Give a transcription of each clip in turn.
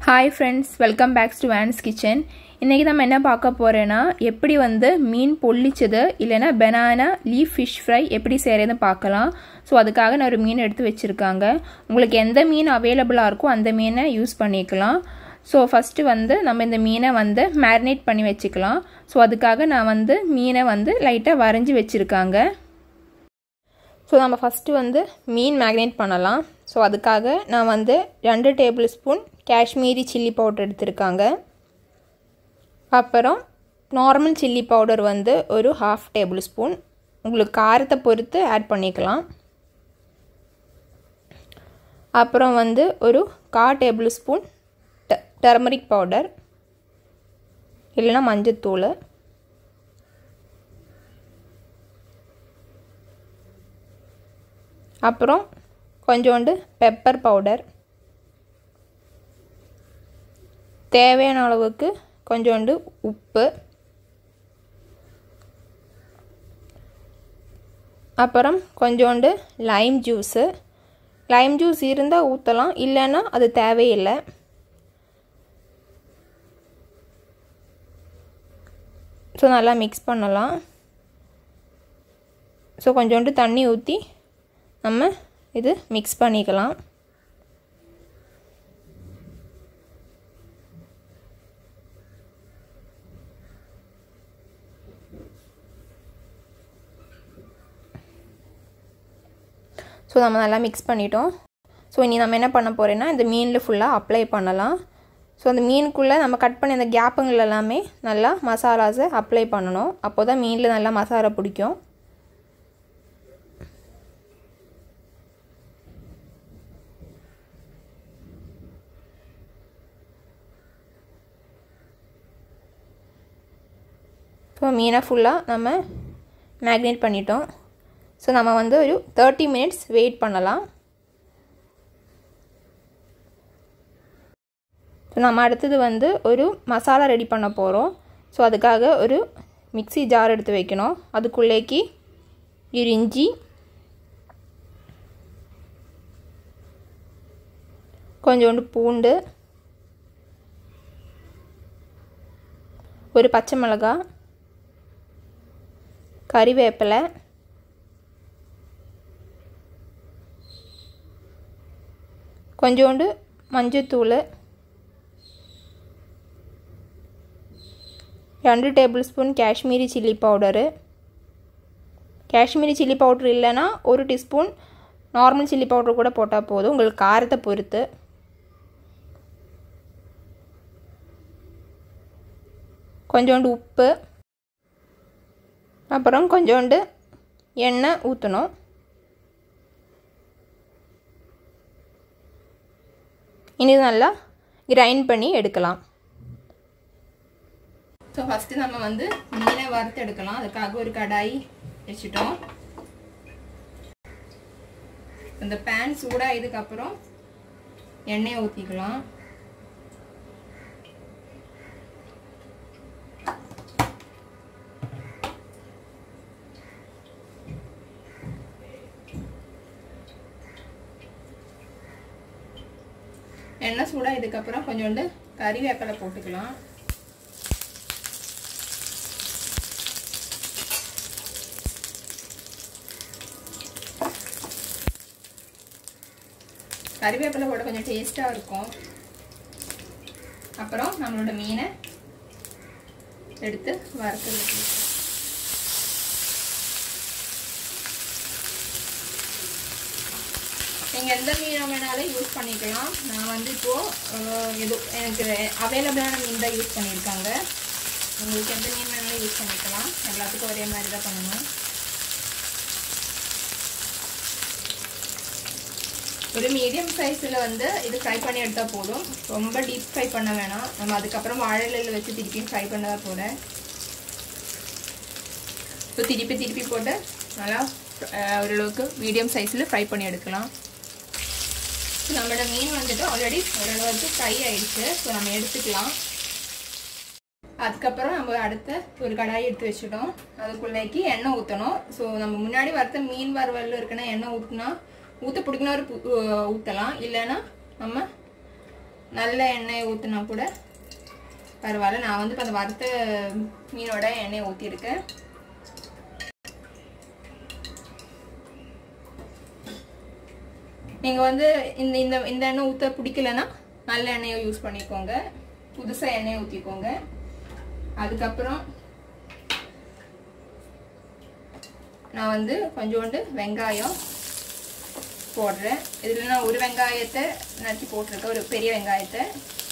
hi friends welcome back to Vans kitchen இன்றைக்கி நம்ம என்ன பார்க்க போகிறேன்னா எப்படி வந்து மீன் பொள்ளிச்சது இல்லைன்னா பெனானா லீஃப் ஃபிஷ் ஃப்ரை எப்படி செய்கிறதுன்னு பார்க்கலாம் ஸோ அதுக்காக நான் ஒரு மீன் எடுத்து வச்சுருக்காங்க உங்களுக்கு எந்த மீன் அவைலபிளாக இருக்கோ அந்த மீனை யூஸ் பண்ணிக்கலாம் ஸோ ஃபஸ்ட்டு வந்து நம்ம இந்த மீனை வந்து மேரினேட் பண்ணி வச்சுக்கலாம் ஸோ அதுக்காக நான் வந்து மீனை வந்து லைட்டாக வரைஞ்சி வச்சுருக்காங்க ஸோ நம்ம ஃபஸ்ட்டு வந்து மீன் மேக்னேட் பண்ணலாம் ஸோ அதுக்காக நான் வந்து ரெண்டு tablespoon Kashmiri chilli powder எடுத்திருக்காங்க அப்புறம் நார்மல் சில்லி பவுடர் வந்து ஒரு ஹாஃப் டேபிள் ஸ்பூன் உங்களுக்கு காரத்தை பொறுத்து ஆட் பண்ணிக்கலாம் அப்புறம் வந்து ஒரு கா டேபிள் ஸ்பூன் ட டர்மரிக் பவுடர் இல்லைன்னா மஞ்சத்தூள் அப்புறம் கொஞ்சோண்டு பெப்பர் பவுடர் தேவையான அளவுக்கு கொஞ்சோண்டு உப்பு அப்புறம் கொஞ்சோண்டு லைம் ஜூஸு லைம் ஜூஸ் இருந்தால் ஊற்றலாம் இல்லைன்னா அது தேவையில்லை ஸோ நல்லா மிக்ஸ் பண்ணலாம் ஸோ கொஞ்சோண்டு தண்ணி ஊற்றி நம்ம இது மிக்ஸ் பண்ணிக்கலாம் ஸோ நம்ம நல்லா மிக்ஸ் பண்ணிட்டோம் ஸோ இனி நம்ம என்ன பண்ண போகிறேன்னா இந்த மீனில் ஃபுல்லாக அப்ளை பண்ணலாம் ஸோ அந்த மீனுக்குள்ளே நம்ம கட் பண்ணி அந்த கேப்புங்கள் எல்லாமே நல்லா மசாலாஸை அப்ளை பண்ணணும் அப்போ தான் மீனில் நல்லா மசாலா பிடிக்கும் ஸோ மீனை ஃபுல்லாக நம்ம மேக்னேட் பண்ணிட்டோம் ஸோ நம்ம வந்து ஒரு தேர்ட்டி மினிட்ஸ் வெயிட் பண்ணலாம் ஸோ நம்ம அடுத்தது வந்து ஒரு மசாலா ரெடி பண்ண போகிறோம் ஸோ அதுக்காக ஒரு மிக்சி ஜார் எடுத்து வைக்கணும் அதுக்குள்ளேக்கு ஒரு இஞ்சி கொஞ்சோண்டு பூண்டு ஒரு பச்சை மிளகாய் கறிவேப்பிலை கொஞ்சோண்டு மஞ்சத்தூள் ரெண்டு tablespoon Kashmiri chilli powder Kashmiri chilli powder இல்லைன்னா ஒரு டீஸ்பூன் நார்மல் சில்லி பவுட்ரு கூட போட்டால் போதும் உங்களுக்கு காரத்தை பொறுத்து கொஞ்சோண்டு உப்பு அப்புறம் கொஞ்சோண்டு எண்ணெய் ஊற்றணும் இனி நல்லா கிரைண்ட் பண்ணி எடுக்கலாம் ஸோ ஃபஸ்ட்டு நம்ம வந்து மீனை வறுத்து எடுக்கலாம் அதுக்காக ஒரு கடாய் வச்சுட்டோம் இந்த பேன் சூடாயதுக்கப்புறம் எண்ணெயை ஊற்றிக்கலாம் எண்ணெய் சூடாக இதுக்கப்புறம் கொஞ்சோண்டு கறிவேப்பிலை போட்டுக்கலாம் கறிவேப்பிலை போட கொஞ்சம் டேஸ்ட்டாக இருக்கும் அப்புறம் நம்மளோட மீனை எடுத்து வறுத்து நீங்கள் எந்த மீனை வேணாலும் யூஸ் பண்ணிக்கலாம் நான் வந்து இப்போது எது எனக்கு அவைலபிளான மீன் தான் யூஸ் பண்ணியிருக்காங்க உங்களுக்கு எந்த மீன் வேணாலும் யூஸ் பண்ணிக்கலாம் எல்லாத்துக்கும் ஒரே மாதிரி தான் பண்ணணும் ஒரு மீடியம் சைஸில் வந்து இது ஃப்ரை பண்ணி எடுத்தால் போதும் ரொம்ப டீப் ஃப்ரை பண்ண வேணாம் நம்ம அதுக்கப்புறம் வாழையில் வச்சு திருப்பி ஃப்ரை பண்ண தான் போகிறேன் ஸோ திருப்பி திருப்பி போட்டு நல்லா ஓரளவுக்கு மீடியம் சைஸில் ஃப்ரை பண்ணி எடுக்கலாம் நம்மளோட மீன் வந்துட்டு ஆல்ரெடி ஓரளவுக்கு ஃப்ரை ஆயிடுச்சு ஸோ நம்ம எடுத்துக்கலாம் அதுக்கப்புறம் நம்ம அடுத்த ஒரு கடாய் எடுத்து வச்சுட்டோம் அதுக்குள்ளேக்கு எண்ணெய் ஊற்றணும் ஸோ நம்ம முன்னாடி வறுத்த மீன் வறுவல் இருக்குன்னா எண்ணெய் ஊற்றினா ஊற்ற பிடிக்கணும் ஒரு ஊற்றலாம் இல்லைன்னா நம்ம நல்ல எண்ணெய் ஊற்றினா கூட பரவாயில்ல நான் வந்து இப்போ அந்த வறுத்த மீனோட எண்ணெயை ஊற்றிருக்கேன் நீங்கள் வந்து இந்த இந்த இந்த எண்ணெய் ஊற்ற பிடிக்கலன்னா நல்ல எண்ணெயை யூஸ் பண்ணிக்கோங்க புதுசாக எண்ணெயை ஊற்றிக்கோங்க அதுக்கப்புறம் நான் வந்து கொஞ்சோண்டு வெங்காயம் போடுறேன் இதில் நான் ஒரு வெங்காயத்தை நறுக்கி போட்டிருக்கேன் ஒரு பெரிய வெங்காயத்தை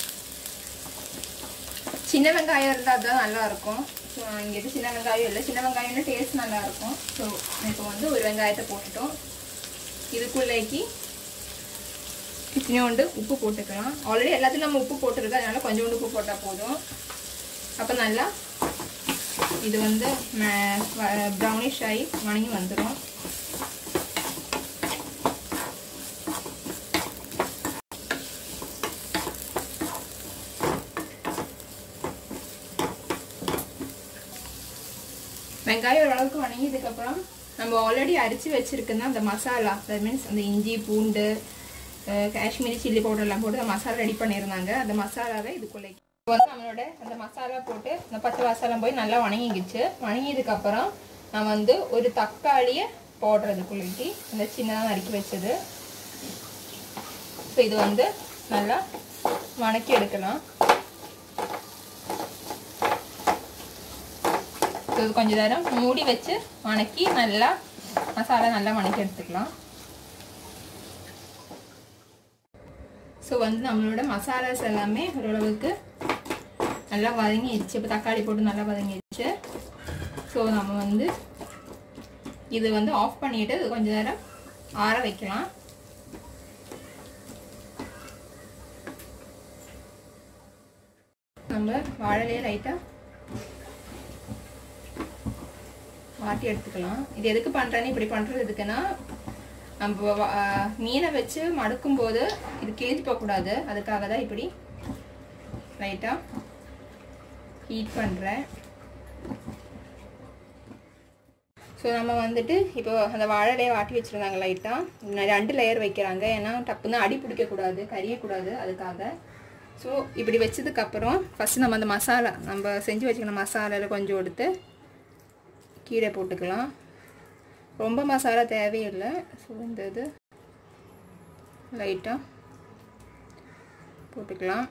சின்ன வெங்காயம் இருந்தால் தான் நல்லா இருக்கும் ஸோ இங்கே சின்ன வெங்காயம் இல்லை சின்ன வெங்காயம்னா டேஸ்ட் நல்லா இருக்கும் ஸோ இப்போ வந்து ஒரு வெங்காயத்தை போட்டுட்டோம் இதுக்குள்ளேக்கு இத்தனையோண்டு உப்பு போட்டுக்கலாம் ஆல்ரெடி எல்லாத்தையும் நம்ம உப்பு போட்டுருக்கு அதனால கொஞ்சோண்டு உப்பு போட்டால் போதும் அப்போ நல்லா இது வந்து ப்ரௌனிஷ் ஆகி வணங்கி வந்துடும் வெங்காயம் ஓரளவுக்கு வணங்கியதுக்கப்புறம் நம்ம ஆல்ரெடி அரிச்சு வச்சிருக்கோம் அந்த மசாலா தட் மீன்ஸ் அந்த இஞ்சி பூண்டு காஷ்மீரி சில்லி பவுடர்லாம் போட்டு அந்த மசாலா ரெடி பண்ணியிருந்தாங்க அந்த மசாலாவை இதுக்குள்ளே வந்து நம்மளோட அந்த மசாலா போட்டு அந்த பச்சை மசாலா போய் நல்லா வணங்கிக்கிச்சு வணங்கியதுக்கப்புறம் நான் வந்து ஒரு தக்காளியை போடுறதுக்குள்ளேக்கு இந்த சின்னதாக நறுக்கி வச்சது ஸோ இது வந்து நல்லா வணக்கி எடுக்கலாம் இது கொஞ்ச நேரம் மூடி வச்சு வணக்கி நல்லா மசாலா நல்லா வணக்கி எடுத்துக்கலாம் ஸோ வந்து நம்மளோட மசாலாஸ் எல்லாமே ஓரளவுக்கு நல்லா வதங்கிடுச்சு இப்போ தக்காளி போட்டு நல்லா வதங்கிடுச்சு ஸோ நம்ம வந்து இது வந்து ஆஃப் பண்ணிட்டு இது கொஞ்ச நேரம் ஆற வைக்கலாம் நம்ம வாழலையே லைட்டாக வாட்டி எடுத்துக்கலாம் இது எதுக்கு பண்ணுறேன்னு இப்படி பண்ணுறது எதுக்குன்னா நம்ம மீனை வச்சு மடுக்கும் போது இது கேஜி போகக்கூடாது அதுக்காக தான் இப்படி லைட்டாக ஹீட் பண்ணுறேன் ஸோ நம்ம வந்துட்டு இப்போ அந்த வாழைலையை வாட்டி வச்சுருந்தாங்க லைட்டாக ரெண்டு லேயர் வைக்கிறாங்க ஏன்னா டப்புன்னு அடி பிடிக்கக்கூடாது கரியக்கூடாது அதுக்காக ஸோ இப்படி வச்சதுக்கப்புறம் ஃபஸ்ட்டு நம்ம அந்த மசாலா நம்ம செஞ்சு வச்சுக்கணும் மசாலாவில் கொஞ்சம் எடுத்து கீழே போட்டுக்கலாம் ரொம்ப மசாலா தேவையில்லை ஸோ இந்த இது லைட்டாக போட்டுக்கலாம்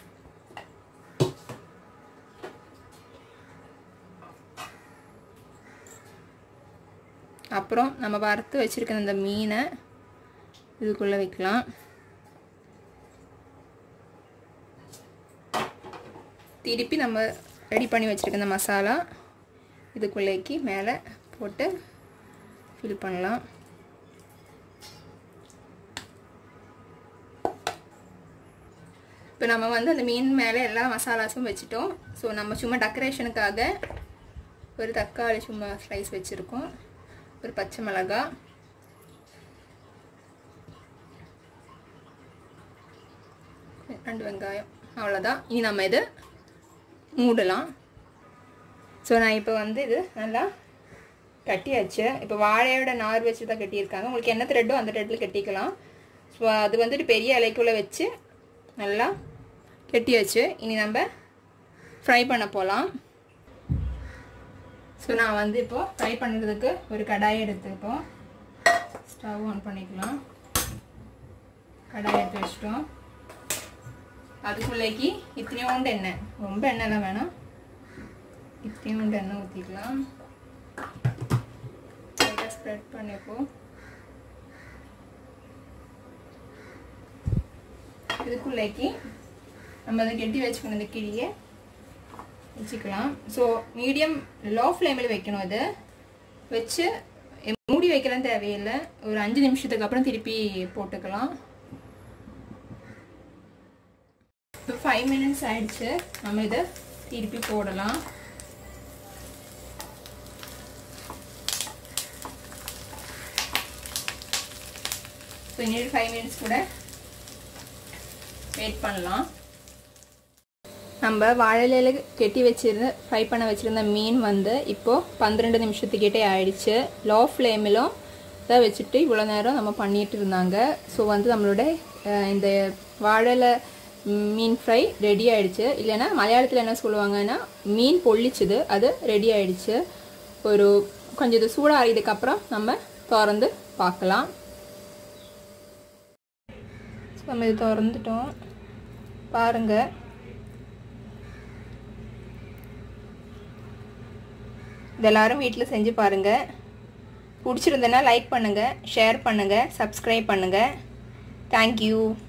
அப்புறம் நம்ம வறுத்து வச்சுருக்க இந்த மீனை இதுக்குள்ளே வைக்கலாம் திருப்பி நம்ம ரெடி பண்ணி வச்சுருக்க இந்த மசாலா இதுக்குள்ளேக்கு மேலே போட்டு ஃபில் பண்ணலாம் இப்போ நம்ம வந்து அந்த மீன் மேலே எல்லா மசாலாஸும் வச்சுட்டோம் ஸோ நம்ம சும்மா டெக்கரேஷனுக்காக ஒரு தக்காளி சும்மா ஸ்லைஸ் வச்சுருக்கோம் ஒரு பச்சை மிளகா ரெண்டு வெங்காயம் அவ்வளோதான் இனி நம்ம இது மூடலாம் ஸோ நான் இப்போ வந்து இது நல்லா கட்டியாச்சு இப்போ வாழையோட நார் வச்சு தான் கட்டியிருக்காங்க உங்களுக்கு என்ன த்ரெட்டோ அந்த த்ரெட்டில் கட்டிக்கலாம் ஸோ அது வந்துட்டு பெரிய இலைக்குள்ளே வச்சு நல்லா கட்டியாச்சு இனி நம்ம ஃப்ரை பண்ண போகலாம் ஸோ நான் வந்து இப்போது ஃப்ரை பண்ணுறதுக்கு ஒரு கடாய் எடுத்துப்போம் ஸ்டவ் ஆன் பண்ணிக்கலாம் கடாய் எடுத்து வச்சிட்டோம் அதுக்குள்ளேக்கு இத்தனையோண்டு எண்ணெய் ரொம்ப எண்ணெய்லாம் வேணாம் இத்தனையோண்டு எண்ணெய் ஊற்றிக்கலாம் லைட்டாக ஸ்ப்ரெட் பண்ணிப்போம் இதுக்குள்ளேக்கு நம்ம அதை கெட்டி வச்சுக்கணும் இந்த கிளியை வச்சுக்கலாம் ஸோ மீடியம் லோ ஃப்ளேமில் வைக்கணும் இது வச்சு மூடி வைக்கலாம் தேவையில்லை ஒரு அஞ்சு நிமிஷத்துக்கு அப்புறம் திருப்பி போட்டுக்கலாம் இப்போ ஃபைவ் மினிட்ஸ் ஆயிடுச்சு நம்ம இதை திருப்பி போடலாம் ஸோ இன்னொரு ஃபைவ் மினிட்ஸ் கூட வெயிட் பண்ணலாம் நம்ம வாழையில கெட்டி வச்சிருந்த ஃப்ரை பண்ண வச்சுருந்த மீன் வந்து இப்போது பன்னிரெண்டு நிமிஷத்துக்கிட்டே ஆயிடுச்சு லோ ஃப்ளேமிலும் தான் வச்சுட்டு இவ்வளோ நேரம் நம்ம பண்ணிட்டு இருந்தாங்க ஸோ வந்து நம்மளோட இந்த வாழையில மீன் ஃப்ரை ரெடி ஆயிடுச்சு இல்லைன்னா மலையாளத்தில் என்ன சொல்லுவாங்கன்னா மீன் பொள்ளிச்சுது அது ரெடி ஆயிடுச்சு ஒரு கொஞ்சம் இது சூடாக ஆறியதுக்கப்புறம் நம்ம திறந்து பார்க்கலாம் நம்ம இது திறந்துட்டோம் பாருங்கள் இது எல்லாரும் வீட்டில் செஞ்சு பாருங்கள் பிடிச்சிருந்தேன்னா லைக் பண்ணுங்கள் ஷேர் பண்ணுங்கள் சப்ஸ்கிரைப் பண்ணுங்கள் தேங்க்யூ